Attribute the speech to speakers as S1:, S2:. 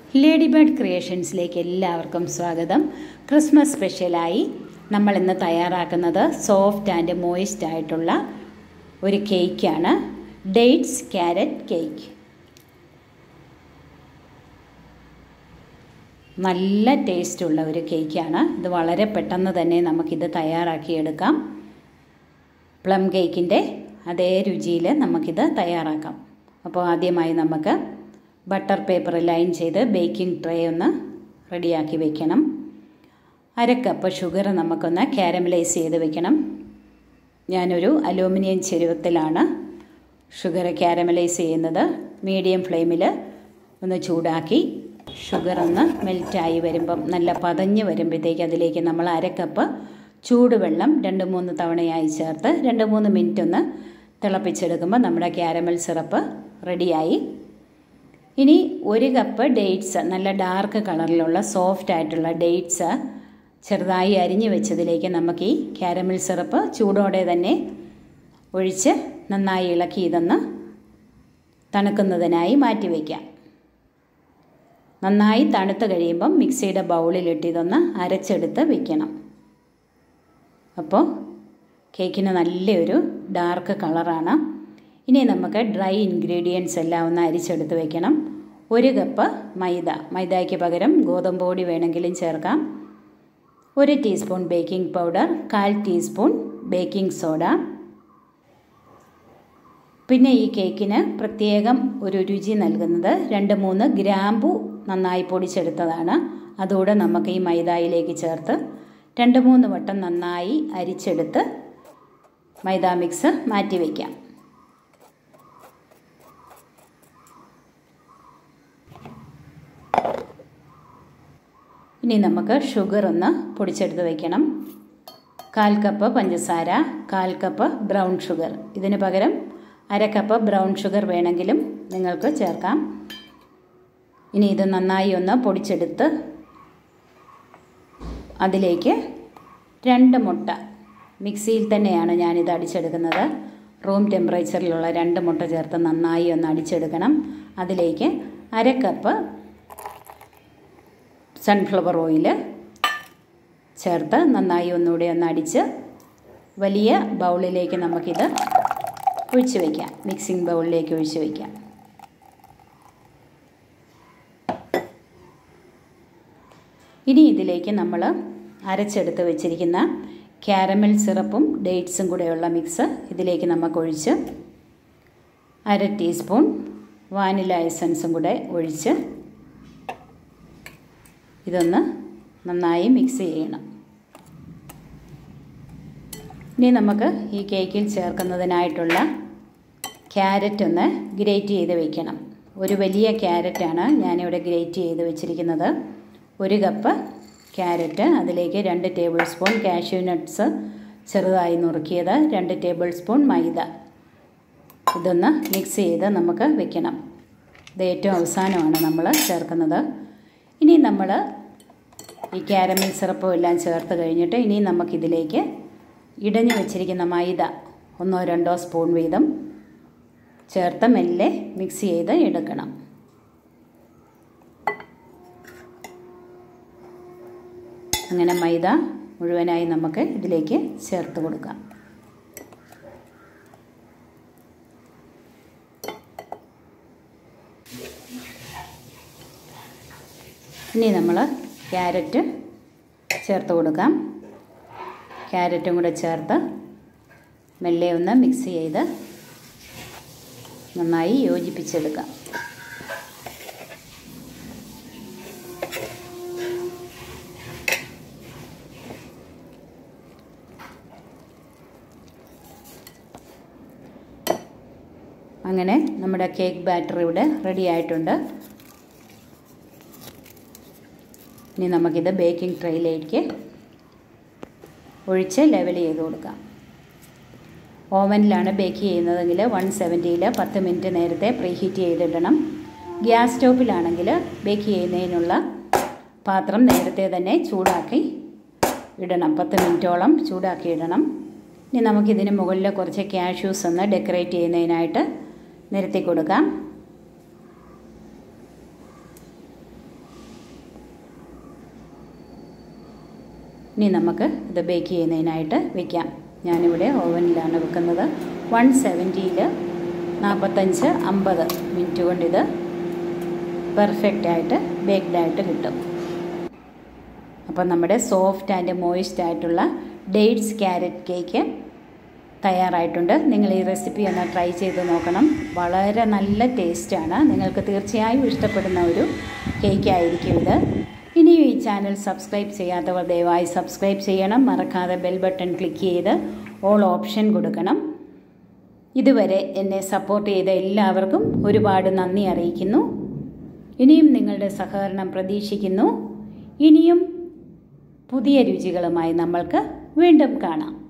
S1: lady bird ക്രിയേഷൻസിലേക്ക് എല്ലാവർക്കും സ്വാഗതം Christmas സ്പെഷ്യലായി നമ്മൾ ഇന്ന് തയ്യാറാക്കുന്നത് സോഫ്റ്റ് ആൻഡ് മോയിസ്റ്റ് ആയിട്ടുള്ള ഒരു കേക്കാണ് ഡേറ്റ്സ് ക്യാരറ്റ് കേക്ക് നല്ല ടേസ്റ്റുള്ള ഒരു കേക്കാണ് ഇത് വളരെ പെട്ടെന്ന് തന്നെ നമുക്കിത് തയ്യാറാക്കിയെടുക്കാം പ്ലം കേക്കിൻ്റെ അതേ രുചിയിൽ നമുക്കിത് തയ്യാറാക്കാം അപ്പോൾ ആദ്യമായി നമുക്ക് ബട്ടർ പേപ്പർ ലൈൻ ചെയ്ത് ബേക്കിംഗ് ട്രേ ഒന്ന് റെഡിയാക്കി വെക്കണം അര കപ്പ് ഷുഗർ നമുക്കൊന്ന് കാരമലൈസ് ചെയ്ത് വെക്കണം ഞാനൊരു അലൂമിനിയം ചെരുവത്തിലാണ് ഷുഗർ കാരമലൈസ് ചെയ്യുന്നത് മീഡിയം ഫ്ലെയിമിൽ ഒന്ന് ചൂടാക്കി ഷുഗർ ഒന്ന് മെൽറ്റായി വരുമ്പം നല്ല പതഞ്ഞ് വരുമ്പോഴത്തേക്ക് അതിലേക്ക് നമ്മൾ അര കപ്പ് ചൂടുവെള്ളം രണ്ട് മൂന്ന് തവണയായി ചേർത്ത് രണ്ട് മൂന്ന് മിനിറ്റ് ഒന്ന് തിളപ്പിച്ചെടുക്കുമ്പോൾ നമ്മുടെ ക്യാരമൽ സിറപ്പ് റെഡിയായി ഇനി ഒരു കപ്പ് ഡേറ്റ്സ് നല്ല ഡാർക്ക് കളറിലുള്ള സോഫ്റ്റ് ആയിട്ടുള്ള ഡേറ്റ്സ് ചെറുതായി അരിഞ്ഞു വെച്ചതിലേക്ക് നമുക്ക് ഈ ക്യാരമൽ സിറപ്പ് ചൂടോടെ തന്നെ ഒഴിച്ച് നന്നായി ഇളക്കി ഇതൊന്ന് തണുക്കുന്നതിനായി മാറ്റി വയ്ക്കാം നന്നായി തണുത്ത് കഴിയുമ്പം മിക്സിയുടെ ബൗളിലിട്ട് ഇതൊന്ന് അരച്ചെടുത്ത് വെക്കണം അപ്പോൾ കേക്കിന് നല്ലൊരു ഡാർക്ക് കളറാണ് ഇനി നമുക്ക് ഡ്രൈ ഇൻഗ്രീഡിയൻസ് എല്ലാം ഒന്ന് അരിച്ചെടുത്ത് വെക്കണം ഒരു കപ്പ് മൈദ മൈദയ്ക്ക് പകരം ഗോതമ്പ് പൊടി വേണമെങ്കിലും ചേർക്കാം ഒരു ടീസ്പൂൺ ബേക്കിംഗ് പൗഡർ കാൽ ടീസ്പൂൺ ബേക്കിംഗ് സോഡ പിന്നെ ഈ കേക്കിന് പ്രത്യേകം ഒരു രുചി നൽകുന്നത് രണ്ട് മൂന്ന് ഗ്രാമ്പു നന്നായി പൊടിച്ചെടുത്തതാണ് അതുകൂടെ നമുക്ക് ഈ മൈദയിലേക്ക് ചേർത്ത് രണ്ട് മൂന്ന് വട്ടം നന്നായി അരിച്ചെടുത്ത് മൈദ മിക്സ് മാറ്റി വയ്ക്കാം ഇനി നമുക്ക് ഷുഗർ ഒന്ന് പൊടിച്ചെടുത്ത് വയ്ക്കണം കാൽ കപ്പ് പഞ്ചസാര കാൽ കപ്പ് ബ്രൗൺ ഷുഗർ ഇതിന് പകരം അര കപ്പ് ബ്രൗൺ ഷുഗർ വേണമെങ്കിലും നിങ്ങൾക്ക് ചേർക്കാം ഇനി ഇത് നന്നായി ഒന്ന് പൊടിച്ചെടുത്ത് അതിലേക്ക് രണ്ട് മുട്ട മിക്സിയിൽ തന്നെയാണ് ഞാനിത് അടിച്ചെടുക്കുന്നത് റൂം ടെമ്പറേച്ചറിലുള്ള രണ്ട് മുട്ട ചേർത്ത് നന്നായി ഒന്ന് അടിച്ചെടുക്കണം അതിലേക്ക് അര കപ്പ് സൺഫ്ലവർ ഓയിൽ ചേർത്ത് നന്നായി ഒന്നുകൂടി ഒന്ന് അടിച്ച് വലിയ ബൗളിലേക്ക് നമുക്കിത് ഒഴിച്ച് വയ്ക്കാം മിക്സിംഗ് ബൗളിലേക്ക് ഒഴിച്ച് വയ്ക്കാം ഇനി ഇതിലേക്ക് നമ്മൾ അരച്ചെടുത്ത് വെച്ചിരിക്കുന്ന ക്യാരമൽ സിറപ്പും ഡേറ്റ്സും കൂടെയുള്ള മിക്സ് ഇതിലേക്ക് നമുക്ക് ഒഴിച്ച് അര ടീസ്പൂൺ വാനില എസൻസും കൂടെ ഒഴിച്ച് ഇതൊന്ന് നന്നായി മിക്സ് ചെയ്യണം ഇനി നമുക്ക് ഈ കേക്കിൽ ചേർക്കുന്നതിനായിട്ടുള്ള ക്യാരറ്റ് ഒന്ന് ഗ്രേറ്റ് ചെയ്ത് വെക്കണം ഒരു വലിയ ക്യാരറ്റാണ് ഞാനിവിടെ ഗ്രേറ്റ് ചെയ്ത് വെച്ചിരിക്കുന്നത് ഒരു കപ്പ് ക്യാരറ്റ് അതിലേക്ക് രണ്ട് ടേബിൾ സ്പൂൺ കാഷ്യൂ നട്ട്സ് ചെറുതായി നുറുക്കിയത് രണ്ട് ടേബിൾ സ്പൂൺ മൈദ ഇതൊന്ന് മിക്സ് ചെയ്ത് നമുക്ക് വെക്കണം ഇത് ഏറ്റവും അവസാനമാണ് നമ്മൾ ചേർക്കുന്നത് ഇനി നമ്മൾ ഈ ക്യാരമൽ സിറപ്പും എല്ലാം ചേർത്ത് കഴിഞ്ഞിട്ട് ഇനി നമുക്കിതിലേക്ക് ഇടഞ്ഞു വെച്ചിരിക്കുന്ന മൈദ ഒന്നോ രണ്ടോ സ്പൂൺ വീതം ചേർത്ത് മെല്ലെ മിക്സ് ചെയ്ത് എടുക്കണം അങ്ങനെ മൈദ മുഴുവനായി നമുക്ക് ഇതിലേക്ക് ചേർത്ത് കൊടുക്കാം ഇനി നമ്മൾ ക്യാരറ്റ് ചേർത്ത് കൊടുക്കാം ക്യാരറ്റും കൂടെ ചേർത്ത് മെല്ലെ ഒന്ന് മിക്സ് ചെയ്ത് നന്നായി യോജിപ്പിച്ചെടുക്കാം അങ്ങനെ നമ്മുടെ കേക്ക് ബാറ്റർ ഇവിടെ റെഡി ആയിട്ടുണ്ട് ഇനി നമുക്കിത് ബേക്കിംഗ് ട്രേയിലേക്ക് ഒഴിച്ച് ലെവൽ ചെയ്ത് കൊടുക്കാം ഓവനിലാണ് ബേക്ക് ചെയ്യുന്നതെങ്കിൽ വൺ സെവൻറ്റിയിൽ പത്ത് മിനിറ്റ് നേരത്തെ പ്രീഹീറ്റ് ചെയ്തിടണം ഗ്യാസ് സ്റ്റോപ്പിലാണെങ്കിൽ ബേക്ക് ചെയ്യുന്നതിനുള്ള പാത്രം നേരത്തെ തന്നെ ചൂടാക്കി ഇടണം പത്ത് മിനിറ്റോളം ചൂടാക്കി ഇടണം ഇനി നമുക്കിതിന് മുകളിൽ കുറച്ച് ക്യാഷ്യൂസ് ഒന്ന് ഡെക്കറേറ്റ് ചെയ്യുന്നതിനായിട്ട് നിരത്തി കൊടുക്കാം ഇനി നമുക്ക് ഇത് ബേക്ക് ചെയ്യുന്നതിനായിട്ട് വെക്കാം ഞാനിവിടെ ഓവനിലാണ് വെക്കുന്നത് വൺ സെവൻറ്റിയിൽ നാൽപ്പത്തഞ്ച് അമ്പത് മിനിറ്റ് കൊണ്ട് ഇത് പെർഫെക്റ്റ് ആയിട്ട് ബേക്ക്ഡ് ആയിട്ട് കിട്ടും അപ്പോൾ നമ്മുടെ സോഫ്റ്റ് ആൻഡ് മോയിസ്റ്റ് ആയിട്ടുള്ള ഡേറ്റ്സ് ക്യാരറ്റ് കേക്ക് തയ്യാറായിട്ടുണ്ട് നിങ്ങൾ ഈ റെസിപ്പി ഒന്ന് ട്രൈ ചെയ്ത് നോക്കണം വളരെ നല്ല ടേസ്റ്റാണ് നിങ്ങൾക്ക് തീർച്ചയായും ഇഷ്ടപ്പെടുന്ന ഒരു കേക്ക് ആയിരിക്കും ഇത് ഇനിയും ഈ ചാനൽ സബ്സ്ക്രൈബ് ചെയ്യാത്തവർ ദയവായി സബ്സ്ക്രൈബ് ചെയ്യണം മറക്കാതെ ബെൽ ബട്ടൺ ക്ലിക്ക് ചെയ്ത് ഓൾ ഓപ്ഷൻ കൊടുക്കണം ഇതുവരെ എന്നെ സപ്പോർട്ട് ചെയ്ത എല്ലാവർക്കും ഒരുപാട് നന്ദി അറിയിക്കുന്നു ഇനിയും നിങ്ങളുടെ സഹകരണം പ്രതീക്ഷിക്കുന്നു ഇനിയും പുതിയ രുചികളുമായി നമ്മൾക്ക് വീണ്ടും കാണാം